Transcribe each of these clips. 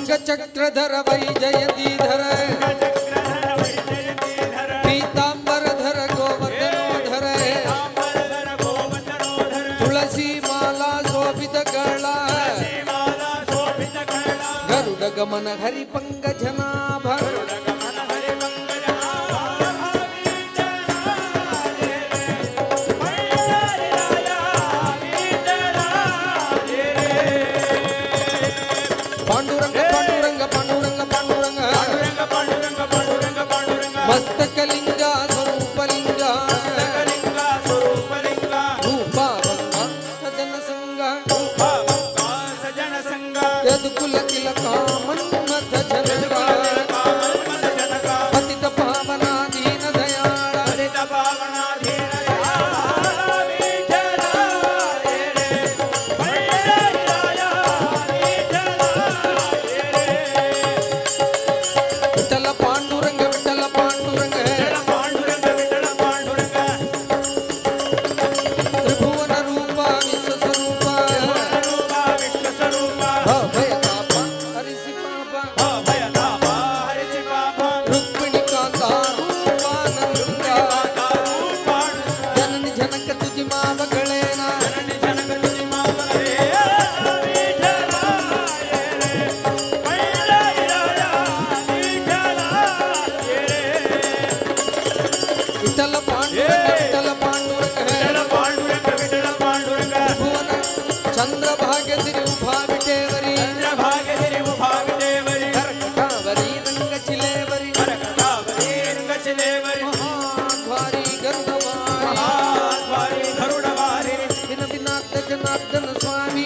शङ्खचक्रधर वैजयतीधर पीताम्बरधर गोवर्धनोधर तुलसी माला शोभित गळा गरुड गमन हरि पंकजनाभ पांडुरंग पांडुरंग पांडुरंग पांडुरंग मस्तकलिंगा स्वरूपलिंगा रूपा सजन संग यदुकुल तिलका मन्मथ जनका पतित पावना दीन दयाळा विठ्ठल पांडुरंग विठ्ठल पांडुरंग त्रिभुवन रूपा विश्वस्वरूपा भय तापा हरिसि पापा रुक्मिणी कांता रूपानंदा जननी जनक तुझी मावगळेना विठ्ठल पांडुरंग विठ्ठल पांडुरंग त्रिभुवन चंद्रभाग्य तिरुभा विटेवरी कर्कटावरी रंग चिलेवरी महाद्वारी गरुडवारी दिन विनाथ जनार्दन स्वामी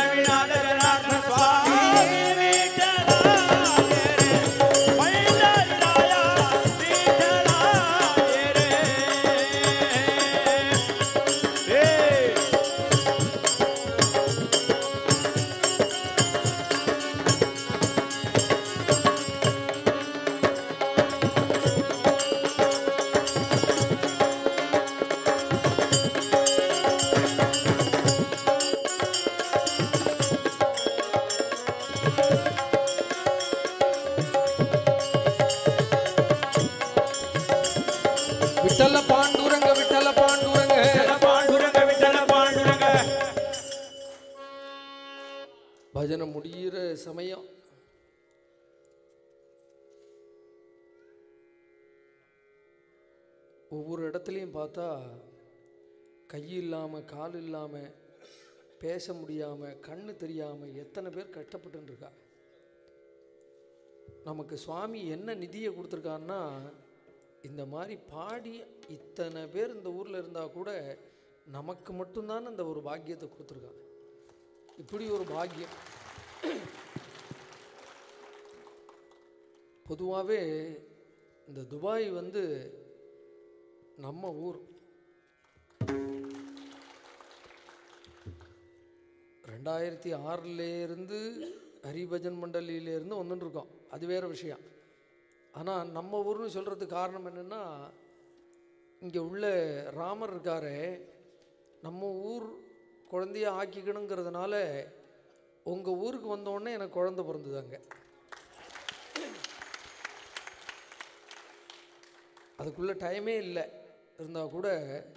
விட்டல பாண்டுரங்க விட்டல பாண்டுரங்க பஜனை முடியிற சமயம் ஒவ்வொரு இடத்துலையும் பார்த்தா கை இல்லாமல் கால் இல்லாமல் பேச முடியாமல் கண்ணு தெரியாமல் எத்தனை பேர் கஷ்டப்பட்டுன்னு இருக்கா நமக்கு சுவாமி என்ன நிதியை கொடுத்துருக்கான்னா இந்த மாதிரி பாடி இத்தனை பேர் இந்த ஊரில் இருந்தால் கூட நமக்கு மட்டும்தான் அந்த ஒரு பாக்கியத்தை கொடுத்துருக்கான் இப்படி ஒரு பாக்கியம் பொதுவாகவே இந்த துபாய் வந்து நம்ம ஊர் ரெண்டாயிரத்தி ஆறுலேருந்து ஹரிபஜன் மண்டலியிலேருந்து வந்துட்டு இருக்கோம் அது வேறு விஷயம் ஆனால் நம்ம ஊர்னு சொல்கிறதுக்கு காரணம் என்னென்னா இங்கே உள்ள ராமர் இருக்காரே நம்ம ஊர் குழந்தைய ஆக்கிக்கணுங்கிறதுனால உங்கள் ஊருக்கு வந்தோடனே எனக்கு குழந்தை பிறந்ததாங்க அதுக்குள்ளே டைமே இல்லை இருந்தால் கூட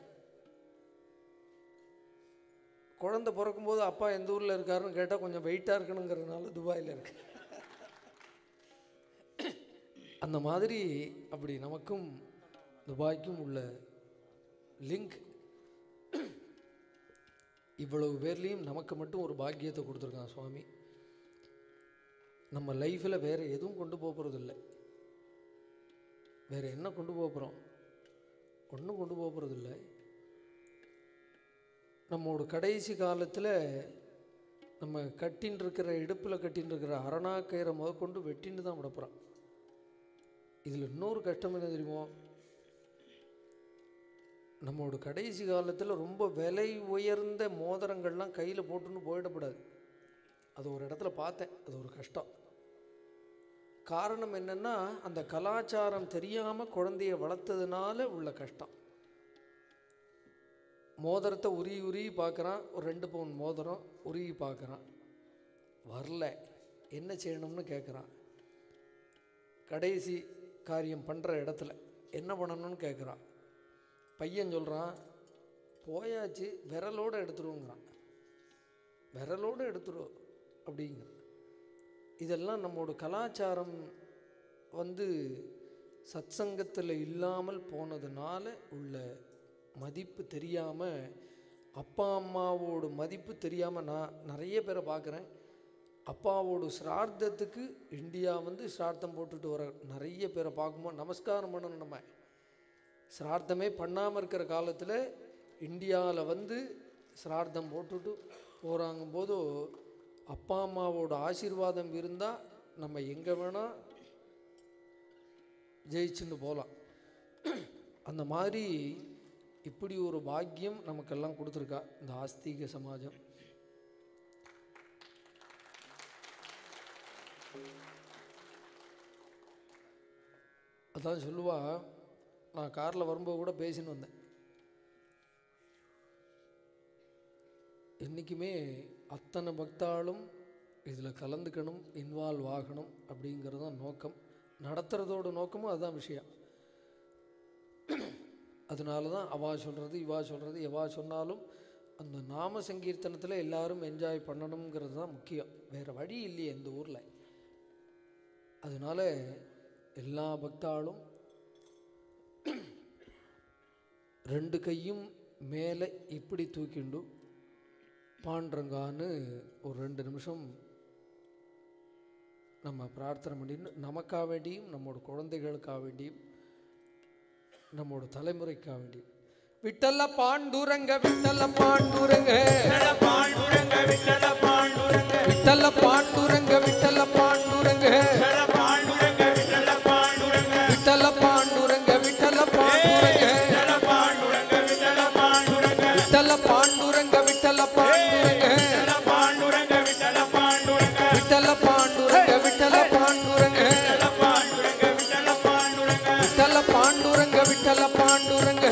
குழந்தை பிறக்கும்போது அப்பா எந்த ஊரில் இருக்காருன்னு கேட்டால் கொஞ்சம் வெயிட்டாக இருக்கணுங்கிறதுனால துபாயில் இருக்கு அந்த மாதிரி அப்படி நமக்கும் துபாய்க்கும் உள்ள லிங்க் இவ்வளவு பேர்லேயும் நமக்கு மட்டும் ஒரு பாக்கியத்தை கொடுத்துருக்கான் சுவாமி நம்ம லைஃப்பில் வேறு எதுவும் கொண்டு போக போகிறதில்ல வேறு என்ன கொண்டு போக போகிறோம் ஒன்றும் கொண்டு போக போகிறதில்ல நம்மளோட கடைசி காலத்தில் நம்ம கட்டின்னு இருக்கிற இடுப்பில் கட்டின்னு இருக்கிற அரணாக்கயிறை முதற்கொண்டு வெட்டின்னு தான் விட போகிறோம் இதில் இன்னொரு கஷ்டம் என்ன தெரியுமோ நம்மளோட கடைசி காலத்தில் ரொம்ப விலை உயர்ந்த மோதிரங்கள்லாம் கையில் போட்டுன்னு போயிடக்கூடாது அது ஒரு இடத்துல பார்த்தேன் அது ஒரு கஷ்டம் காரணம் என்னென்னா அந்த கலாச்சாரம் தெரியாமல் குழந்தைய வளர்த்ததுனால உள்ள கஷ்டம் மோதிரத்தை உருகி உருகி பார்க்குறான் ஒரு ரெண்டு பவுன் மோதிரம் உருகி பார்க்குறான் வரல என்ன செய்யணும்னு கேட்குறான் கடைசி காரியம் பண்ணுற இடத்துல என்ன பண்ணணும்னு கேட்குறான் பையன் சொல்கிறான் போயாச்சு விரலோடு எடுத்துருவோங்கிறான் விரலோடு எடுத்துரு அப்படிங்கிற இதெல்லாம் நம்மளோட கலாச்சாரம் வந்து சத்சங்கத்தில் இல்லாமல் போனதுனால உள்ள மதிப்பு தெரியாமல் அப்பா அம்மாவோட மதிப்பு தெரியாமல் நான் நிறைய பேரை பார்க்குறேன் அப்பாவோட சிரார்த்தத்துக்கு இந்தியா வந்து சிரார்த்தம் போட்டுட்டு வர நிறைய பேரை பார்க்கும்போது நமஸ்காரம் பண்ணணும் நம்ம சிரார்த்தமே பண்ணாமல் இருக்கிற காலத்தில் இந்தியாவில் வந்து சிரார்த்தம் போட்டுட்டு போகிறாங்க போது அப்பா அம்மாவோட ஆசீர்வாதம் இருந்தால் நம்ம எங்கே வேணால் ஜெயிச்சுன்னு போகலாம் அந்த மாதிரி இப்படி ஒரு பாக்கியம் நமக்கெல்லாம் கொடுத்துருக்கா இந்த ஆஸ்தீக சமாஜம் அதான் சொல்லுவா நான் காரில் வரும்போது கூட பேசின்னு வந்தேன் என்றைக்குமே அத்தனை பக்தாளும் இதில் கலந்துக்கணும் இன்வால்வ் ஆகணும் அப்படிங்கிறது தான் நோக்கம் நடத்துகிறதோட நோக்கமும் அதுதான் விஷயம் அதனால தான் அவா சொல்கிறது இவா சொல்கிறது எவா சொன்னாலும் அந்த நாம சங்கீர்த்தனத்தில் எல்லாரும் என்ஜாய் பண்ணணுங்கிறது தான் முக்கியம் வேறு வழி இல்லையே இந்த ஊரில் அதனால எல்லா பக்தாளும் ரெண்டு கையும் மேலே இப்படி தூக்கிண்டு பாண்டுறங்கான்னு ஒரு ரெண்டு நிமிஷம் நம்ம பிரார்த்தனை பண்ணின்னு நமக்காக வேண்டியும் நம்மோட குழந்தைகளுக்காக வேண்டியும் நம்மோட தலைமுறைக்காக வேண்டியும் விட்டல்ல பாண்டூரங்க விட்டல்ல பாண்டூரங்க பாண்டுரங்க விட்டல பாண்டுரங்க விட்டல்ல பாண்டூரங்க விட்டல்ல பாண்டூரங்க விட்டல பாண்டுரங்க விட்டல பாண்டுரங்க விட்டல்ல பாண்டூரங்க விட்டல்ல பாண்டூரங்க விட்டல பாண்டுரங்க விட்டல பாண்டுரங்க விட்டல்ல பாண்டூரங்க விட்டல்ல பாண்டூரங்க விட்டல பாண்டுரங்க விட்டல பாண்டுரங்க விட்டல்ல பாண்டூரங்க விட்டல்ல பாண்டூரங்க விட்டல பாண்டுரங்க விட்டல பாண்டுரங்க விட்டல்ல பாண்டூரங்க விட்டல்ல பாண்டூரங்க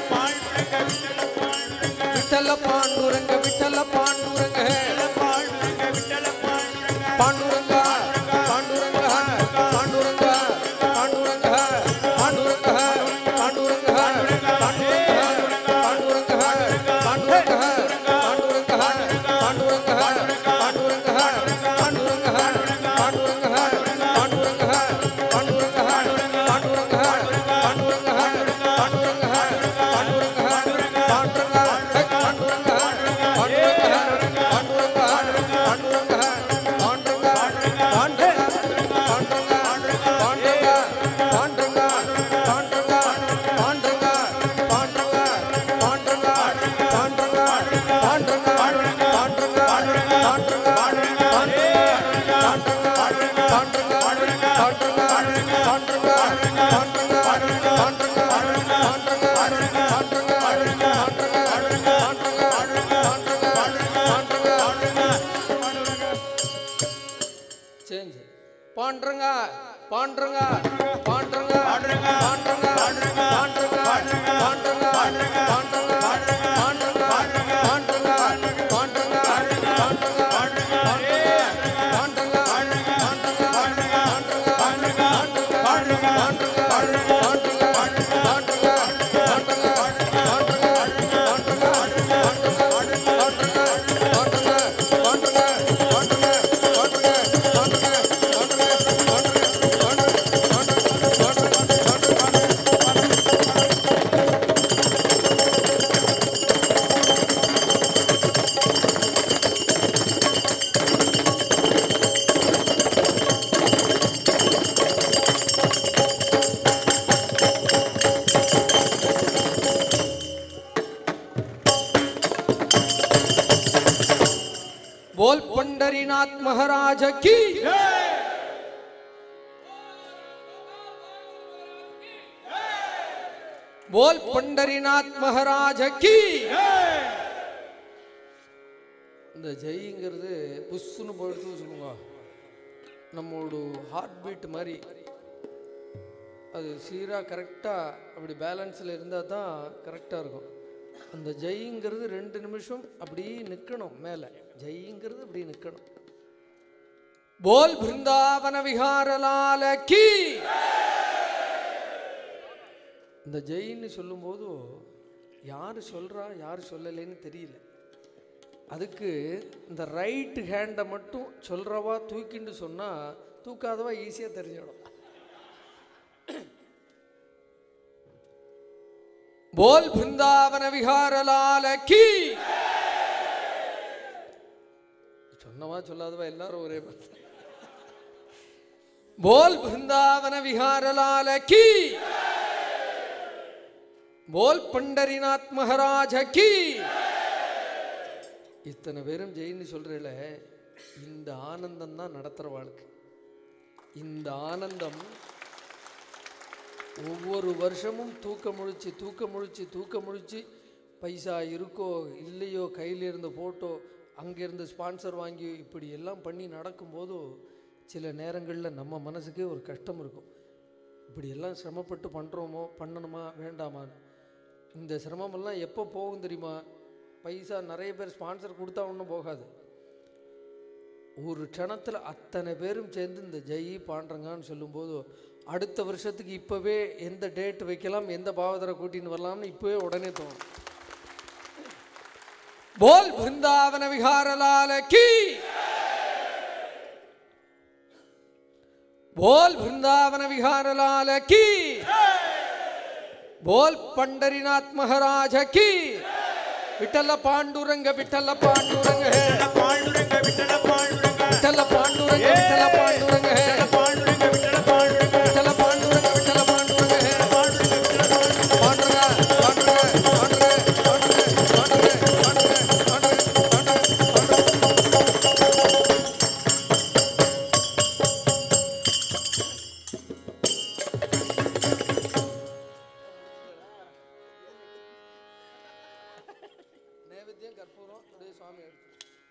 விட்டல பாண்டுரங்க விட்டல பாண்டுரங்க விட்டல்ல பாண்டூரங்க விட்டல்ல பாண்டூரங்க பாண்டுரங்க விட்டல பாண்டுரங்க பாண்டுரங்க பாண்டுரங்க பாண்டுரங்க பாண்டுரங்க பாண்டுரங்க பாண்டுரங்க பாண்டுரங்க பாண்டுரங்க பாண்டுரங்க பாண்டுரங்க பாண்டுரங்க பாண்டுரங்க பாண்டுரங்க பாண்டுரங்க பாண்டுரங்க பாண்டுரங்க பாண்டுரங்க பாண்டுரங்க சேஞ்ச் பாண்டுறங்க பாண்டுறங்க பாண்டுறங்க பாண்டுறங்க பாண்டுறங்க பாண்டுறங்க பாண்டுறங்க பாண்டுறங்க பாண்டுறங்க பாண்டுறங்க பாண்டுறங்க பாண்டுறங்க बोल पंडरीनाथ महाराज की बोल पंडरीनाथ महाराज की இந்த ஜெய்ங்கிறது புஷ்ஷுன்னு போயிடுத்து சொல்லுங்க நம்மளோட ஹார்ட் பீட் மாதிரி அது சீராக கரெக்டாக அப்படி பேலன்ஸில் இருந்தால் தான் கரெக்டாக இருக்கும் அந்த ஜெய்ங்கிறது ரெண்டு நிமிஷம் அப்படியே நிற்கணும் மேலே ஜெய்ங்கிறது அப்படி நிற்கணும் போல் பிருந்தாவன விகாரலால கீ இந்த ஜெயின்னு சொல்லும்போது யார் சொல்கிறா யார் சொல்லலைன்னு தெரியல அதுக்கு இந்த ரைட் ஹேண்டை மட்டும் சொல்கிறவா தூக்கிண்டு சொன்னால் தூக்காதவா ஈஸியாக தெரிஞ்சிடும் போல் பிருந்தாவன விகாரலால கீ சொன்னவா சொல்லாதவா எல்லாரும் ஒரே மாதிரி தான். போல் பிருந்தாவன விகாரலால கீ போல் பண்டரிநாத் மகாராஜ கீ இத்தனை பேரும் ஜெயின்னு சொல்றேல இந்த ஆனந்தம் தான் நடத்துகிற வாழ்க்கை இந்த ஆனந்தம் ஒவ்வொரு வருஷமும் தூக்க முழிச்சு தூக்க முழிச்சு தூக்க முழிச்சு பைசா இருக்கோ இல்லையோ கையில் இருந்த ஃபோட்டோ அங்கேருந்து ஸ்பான்சர் வாங்கி இப்படி எல்லாம் பண்ணி நடக்கும்போது சில நேரங்களில் நம்ம மனசுக்கே ஒரு கஷ்டம் இருக்கும் இப்படி எல்லாம் சிரமப்பட்டு பண்ணுறோமோ பண்ணணுமா வேண்டாமான்னு இந்த சிரமமெல்லாம் எப்போ போகும் தெரியுமா பைசா நிறைய பேர் ஸ்பான்சர் கொடுத்தா ஒன்றும் போகாது ஒரு க்ஷணத்தில் அத்தனை பேரும் சேர்ந்து இந்த ஜெய் பாண்டறங்கன்னு சொல்லும்போது அடுத்த வருஷத்துக்கு இப்போவே எந்த டேட் வைக்கலாம் எந்த பாவதரை கூட்டின்னு வரலாம்னு இப்போவே உடனே தோணும் போல் பிருந்தாவன விகாரலால கீ போல் பிருந்தாவன விகாரலால கீ போல் பண்டரிநாத் மகாராஜ கீ விட்டல பாண்டுரங்க விட்டல பாண்டுரங்க விட்டல பாண்டுரங்க விட்டல பாண்டுரங்க விட்டல பாண்டுரங்க விட்டல பாண்டுரங்க விட்டல பாண்டுரங்க விட்டல பாண்டுரங்க விட்டல பாண்டுரங்க விட்டல பாண்டுரங்க பாண்டுரங்க விட்டல பாண்டுரங்க பாண்டுரங்க பாண்டுரங்க பாண்டுரங்க பாண்டுரங்க பாண்டுரங்க பாண்டுரங்க பாண்டுரங்க நைவேத்தியம் கற்பூரம் அப்படியே சுவாமி எடுத்து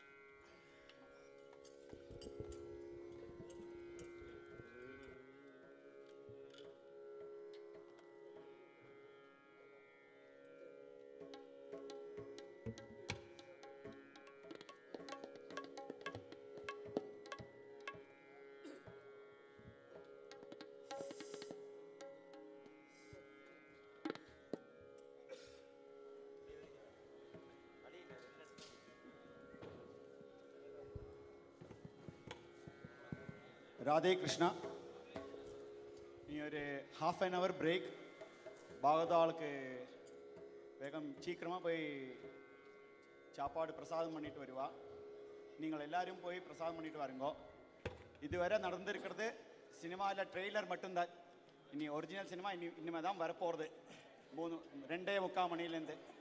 ராதே கிருஷ்ணா நீ ஒரு ஹாஃப் அன் ஹவர் பிரேக் பாகதாளுக்கு வேகம் சீக்கிரமாக போய் சாப்பாடு பிரசாதம் பண்ணிட்டு வருவா நீங்கள் எல்லாரும் போய் பிரசாதம் பண்ணிட்டு வாருங்கோ இதுவரை நடந்திருக்கிறது சினிமாவில் ட்ரெய்லர் மட்டும்தான் இனி ஒரிஜினல் சினிமா இனி இனிமேல் தான் வரப்போகிறது மூணு ரெண்டே முக்கால் மணிலேருந்து